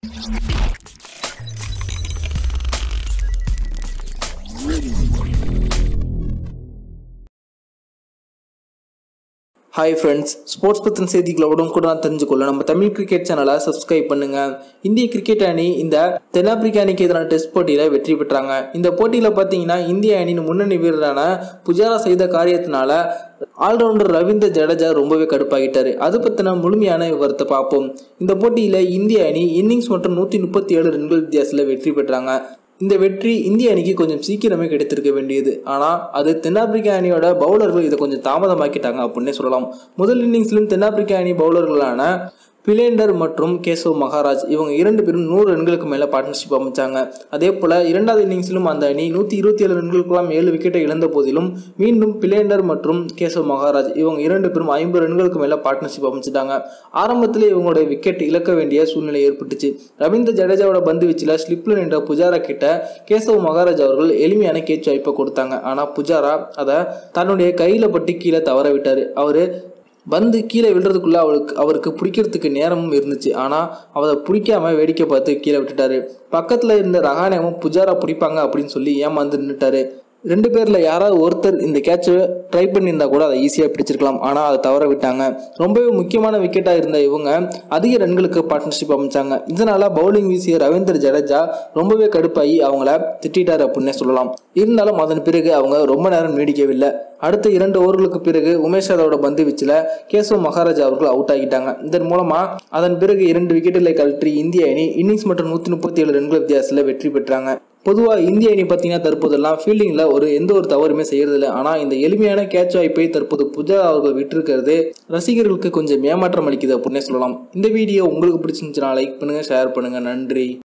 hi friends sports பற்றின செய்திகளை உடனுக்குடன் தெரிஞ்சுக்கொள்ள நம்ம தமிழ் கிரிக்கெட் சேனலை சப்ஸ்கிரைப் பண்ணுங்க இந்திய கிரிக்கெட் அணி இந்த தென்னாப்பிரிக்கா அணிக்கு எதிரான டெஸ்ட் போட்டியில் வெற்றி பெற்றாங்க இந்த போட்டியில் பார்த்தீங்கன்னா இந்திய அணியின் முன்னணி வீரரான புஜாரா செய்த காரியத்தினால ஆல்ரவுண்டர் ரவீந்திர ஜடேஜா ரொம்பவே கடுப்பாகிட்டாரு அது பற்றின முழுமையான விவரத்தை பார்ப்போம் இந்த போட்டியில் இந்திய அணி இன்னிங்ஸ் மற்றும் நூற்றி முப்பத்தி ஏழு ரன்கள் வித்தியாசத்தில் வெற்றி பெற்றாங்க இந்த வெற்றி இந்திய அணிக்கு கொஞ்சம் சீக்கிரமே கிடைத்திருக்க வேண்டியது ஆனால் அது தென்னாப்பிரிக்கா அணியோட பவுலர்கள் இதை கொஞ்சம் தாமதமாக்கிட்டாங்க அப்படின்னே சொல்லலாம் முதல் இன்னிங்ஸ்லும் தென்னாப்பிரிக்கா அணி பவுலர்களான பிலேண்டர் மற்றும் கேசவ் மகாராஜ் இவங்க இரண்டு பேரும் நூறு ரன்களுக்கு மேலே பார்ட்னர்ஷிப் அமைச்சாங்க அதே போல் இரண்டாவது இன்னிங்ஸிலும் அந்த அணி நூற்றி இருபத்தி ஏழு ரன்களுக்கெல்லாம் ஏழு விக்கெட்டை இழந்த போதிலும் மீண்டும் பிலேண்டர் மற்றும் கேசவ் மகாராஜ் இவங்க இரண்டு பேரும் ஐம்பது ரன்களுக்கு மேலே பார்ட்னர்ஷிப் அமைச்சிட்டாங்க ஆரம்பத்தில் இவங்களோட விக்கெட் இழக்க வேண்டிய சூழ்நிலை ஏற்பட்டுச்சு ரவீந்திர ஜடேஜாவோட பந்து வீச்சில் ஸ்லிப்ல நின்ற புஜாரா கிட்ட கேசவ் மகாராஜ் அவர்கள் எளிமையான கேட்ச் வாய்ப்பை கொடுத்தாங்க ஆனால் புஜாரா அதை தன்னுடைய கையில் பட்டு கீழே தவற விட்டார் அவர் பந்து கீழே விழுறதுக்குள்ள அவருக்கு அவருக்கு பிடிக்கிறதுக்கு நேரமும் இருந்துச்சு ஆனால் அவரை பிடிக்காம வேடிக்கை பார்த்து கீழே விட்டுட்டாரு பக்கத்தில் இருந்த ரகானேமும் புஜாரா பிடிப்பாங்க அப்படின்னு சொல்லி ஏமாந்து நின்றுட்டாரு ரெண்டு பேரில் யாராவது ஒருத்தர் இந்த கேட்சை ட்ரை பண்ணியிருந்தா கூட அதை ஈஸியாக பிடிச்சிருக்கலாம் ஆனால் அதை தவற விட்டாங்க ரொம்பவே முக்கியமான விக்கெட்டாக இருந்த இவங்க அதிக ரன்களுக்கு பார்ட்னர்ஷிப் அமைச்சாங்க இதனால் பவுலிங் வீசிய ரவீந்திர ஜடேஜா ரொம்பவே கடுப்பாகி அவங்கள திட்டார் அப்படின்னே சொல்லலாம் இருந்தாலும் அதன் பிறகு அவங்க ரொம்ப நேரம் நீடிக்கவில்லை அடுத்த இரண்டு ஓவர்களுக்கு பிறகு உமேஷ் யாதவோட பந்து வீச்சில் கேசவ் மகாராஜா அவர்கள் அவுட் ஆகிட்டாங்க இதன் மூலமா அதன் பிறகு இரண்டு விக்கெட்டுகளை கழற்றி இந்திய அணி இன்னிங்ஸ் மற்றும் நூற்றி முப்பத்தி ஏழு ரன்கள் வித்தியாசத்தில் வெற்றி பெற்றாங்க பொதுவாக இந்திய அணி பார்த்தீங்கன்னா தற்போதெல்லாம் ஃபீல்டிங்கில் ஒரு எந்த ஒரு தவறுமே செய்யறதில்ல ஆனால் இந்த எளிமையான கேட்ச் வாய்ப்பை தற்போது புஜா அவர்கள் விட்டிருக்கிறது ரசிகர்களுக்கு கொஞ்சம் ஏமாற்றம் அளிக்குது அப்படின்னே சொல்லலாம் இந்த வீடியோ உங்களுக்கு பிடிச்சிருந்துச்சுன்னா லைக் பண்ணுங்கள் ஷேர் பண்ணுங்கள் நன்றி